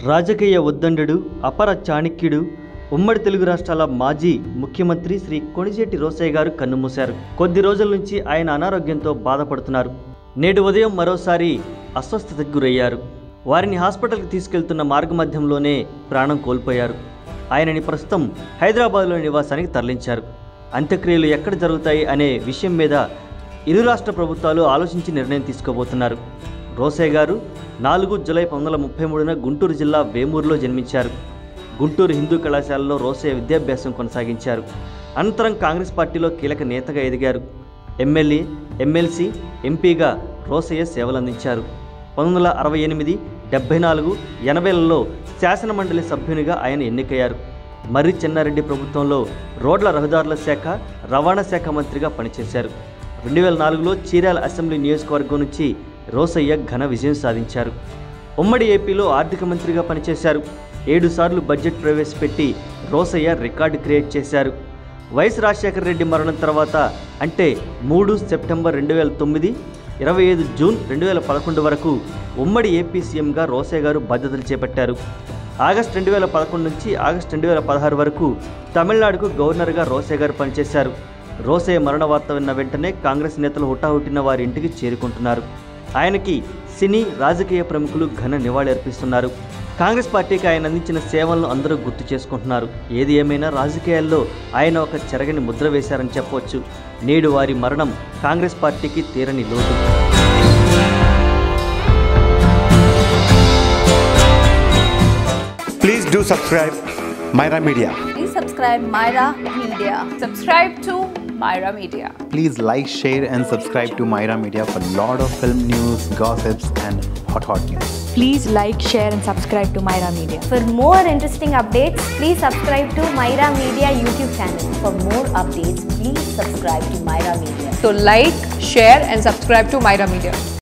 రాజకీయ ఉద్దండుడు అపర చాణక్యుడు ఉమ్మడి తెలుగు రాష్ట్రాల మాజీ ముఖ్యమంత్రి శ్రీ కొణిజేటి రోసయ్య గారు కన్నుమూశారు కొద్ది రోజుల నుంచి ఆయన అనారోగ్యంతో బాధపడుతున్నారు నేడు ఉదయం మరోసారి అస్వస్థతకు గురయ్యారు వారిని హాస్పిటల్కి తీసుకెళ్తున్న మార్గమధ్యంలోనే ప్రాణం కోల్పోయారు ఆయనని ప్రస్తుతం హైదరాబాద్లోని నివాసానికి తరలించారు అంత్యక్రియలు ఎక్కడ జరుగుతాయి అనే విషయం మీద ఇరు రాష్ట్ర ప్రభుత్వాలు ఆలోచించి నిర్ణయం తీసుకోబోతున్నారు రోసయ్య గారు నాలుగు జూలై పంతొమ్మిది వందల ముప్పై మూడున గుంటూరు జిల్లా వేమూరులో జన్మించారు గుంటూరు హిందూ కళాశాలలో రోసయ్య విద్యాభ్యాసం కొనసాగించారు అనంతరం కాంగ్రెస్ పార్టీలో కీలక నేతగా ఎదిగారు ఎమ్మెల్యే ఎమ్మెల్సీ ఎంపీగా రోసయ్య సేవలందించారు పంతొమ్మిది వందల అరవై ఎనిమిది డెబ్బై నాలుగు ఎనభైలలో శాసనమండలి సభ్యునిగా ఆయన ఎన్నికయ్యారు మర్రి చెన్నారెడ్డి ప్రభుత్వంలో రోడ్ల రహదారుల శాఖ రవాణా శాఖ మంత్రిగా పనిచేశారు రెండు వేల నాలుగులో చీరాల అసెంబ్లీ నియోజకవర్గం నుంచి రోసయ్య ఘన విజయం సాధించారు ఉమ్మడి ఏపీలో ఆర్థిక మంత్రిగా పనిచేశారు ఏడుసార్లు బడ్జెట్ ప్రవేశపెట్టి రోసయ్య రికార్డు క్రియేట్ చేశారు వైఎస్ రాజశేఖర రెడ్డి మరణం తర్వాత అంటే మూడు సెప్టెంబర్ రెండు వేల తొమ్మిది ఇరవై ఐదు జూన్ రెండు వేల పదకొండు వరకు ఉమ్మడి ఏపీ సీఎంగా రోసయ్య గారు బాధ్యతలు చేపట్టారు ఆగస్టు రెండు వేల పదకొండు నుంచి ఆగస్టు రెండు వేల పదహారు వరకు తమిళనాడుకు గవర్నర్గా రోసయ్య గారు పనిచేశారు రోసయ్య మరణ వార్త విన్న వెంటనే కాంగ్రెస్ నేతలు హుటాహుటిన వారి ఇంటికి చేరుకుంటున్నారు ఆయనకి సినీ రాజకీయ ప్రముఖులు ఘన నివాళి అర్పిస్తున్నారు కాంగ్రెస్ పార్టీకి ఆయన అందించిన సేవలను అందరూ గుర్తు చేసుకుంటున్నారు ఏది ఏమైనా రాజకీయాల్లో ఆయన ఒక చెరగని ముద్ర వేశారని చెప్పవచ్చు నేడు వారి మరణం కాంగ్రెస్ పార్టీకి తీరని లోటు Please do subscribe Myra Media. Please subscribe Myra Media. Subscribe to Myra Media. please like share and subscribe to myra media for lot of film news gossips and hot hot news Please like, share, and subscribe to Myra Media. For more interesting updates, please subscribe to Myra Media YouTube channel. For more updates, please subscribe to Myra Media. So like, share and subscribe to Myra Media.